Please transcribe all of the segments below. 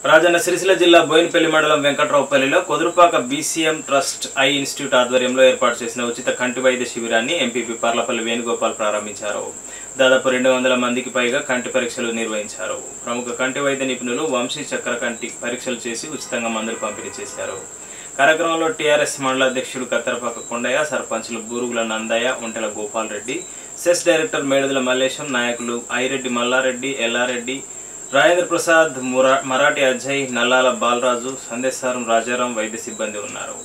రాజన్న సిరిసిల్ల జిల్లా బోయినపల్లి మండలం వెంకట్రావుపల్లిలో Kodurupaka BCM trust I institute ఆధ్వర్యంలో ఏర్పాటు చేసిన ఉచిత కంటి వైద్య శిబిరాన్ని ఎంపీపీ పర్లపల్లి వేణుగోపాల్ ప్రారంభించారు దాదాపు రెండు వందల మందికి పైగా కంటి పరీక్షలు నిర్వహించారు ప్రముఖ కంటి వైద్య నిపుణులు వంశీ చక్ర కంటి పరీక్షలు చేసి ఉచితంగా మందులు పంపిణీ చేశారు కార్యక్రమంలో టీఆర్ఎస్ మండల అధ్యక్షుడు కత్తెరపాక కొండయ్య సర్పంచులు బూరుగుల నందయ్య ఒంటెల గోపాల్ రెడ్డి సెస్ డైరెక్టర్ మేడుదల మల్లేశం నాయకులు ఐరెడ్డి మల్లారెడ్డి ఎల్లారెడ్డి రాజేంద్ర ప్రసాద్ మురా మరాఠీ అజయ్ నల్లాల బాలరాజు సందేశారం రాజారాం వైద్య సిబ్బంది ఉన్నారు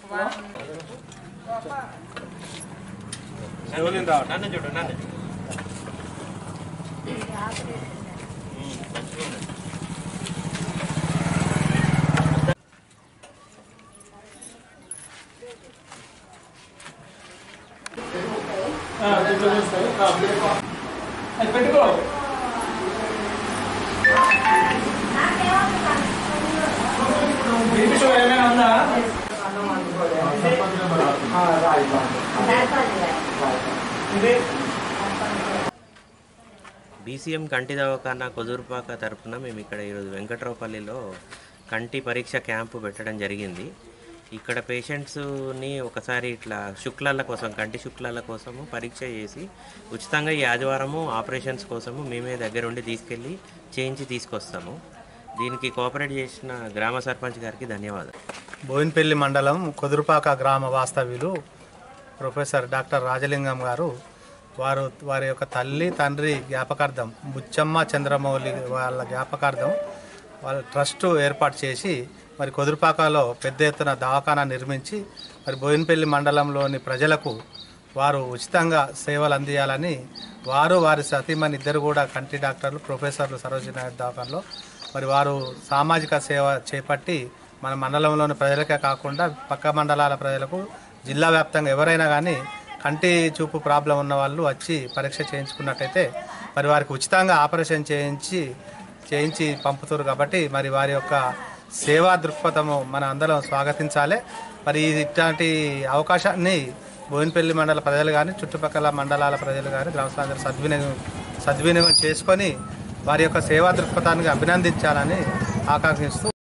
బీసీఎం కంటి దవాఖానా కొదురుపాక తరపున మేము ఇక్కడ ఈరోజు వెంకట్రావుపల్లిలో కంటి పరీక్ష క్యాంపు పెట్టడం జరిగింది ఇక్కడ పేషెంట్స్ని ఒకసారి ఇట్లా శుక్లాల కోసం కంటి శుక్లాల కోసము పరీక్ష చేసి ఉచితంగా ఈ ఆదివారము ఆపరేషన్స్ కోసము మేమే దగ్గరుండి తీసుకెళ్ళి చేయించి తీసుకొస్తాము దీనికి కోఆపరేట్ చేసిన గ్రామ సర్పంచ్ గారికి ధన్యవాదాలు బోయిన్పల్లి మండలం కుదురుపాక గ్రామ వాస్తవ్యులు ప్రొఫెసర్ డాక్టర్ రాజలింగం గారు వారు వారి యొక్క తల్లి తండ్రి జ్ఞాపకార్థం బుచ్చమ్మ చంద్రమౌళి వాళ్ళ జ్ఞాపకార్థం వాళ్ళ ట్రస్ట్ ఏర్పాటు చేసి మరి కుదురుపాకలో పెద్ద ఎత్తున దవాఖానా నిర్మించి మరి బోయినపల్లి మండలంలోని ప్రజలకు వారు ఉచితంగా సేవలు అందియాలని వారు వారి సతీమణి ఇద్దరు కూడా కంటి డాక్టర్లు ప్రొఫెసర్లు సరోజిని నాయుడు దవాఖానలో మరి వారు సామాజిక సేవ చేపట్టి మన మండలంలోని ప్రజలకే కాకుండా పక్క మండలాల ప్రజలకు జిల్లా వ్యాప్తంగా ఎవరైనా కానీ కంటి చూపు ప్రాబ్లం ఉన్న వాళ్ళు వచ్చి పరీక్ష చేయించుకున్నట్టయితే మరి వారికి ఉచితంగా ఆపరేషన్ చేయించి చేయించి పంపుతారు కాబట్టి మరి వారి యొక్క సేవా దృక్పథము మన అందరం స్వాగతించాలి మరి ఇట్లాంటి అవకాశాన్ని బోయినపల్లి మండల ప్రజలు కానీ చుట్టుపక్కల మండలాల ప్రజలు కానీ గ్రామస్తులందరూ సద్వినియోగం సద్వినియోగం చేసుకొని వారి యొక్క సేవా దృక్పథానికి అభినందించాలని ఆకాంక్షిస్తూ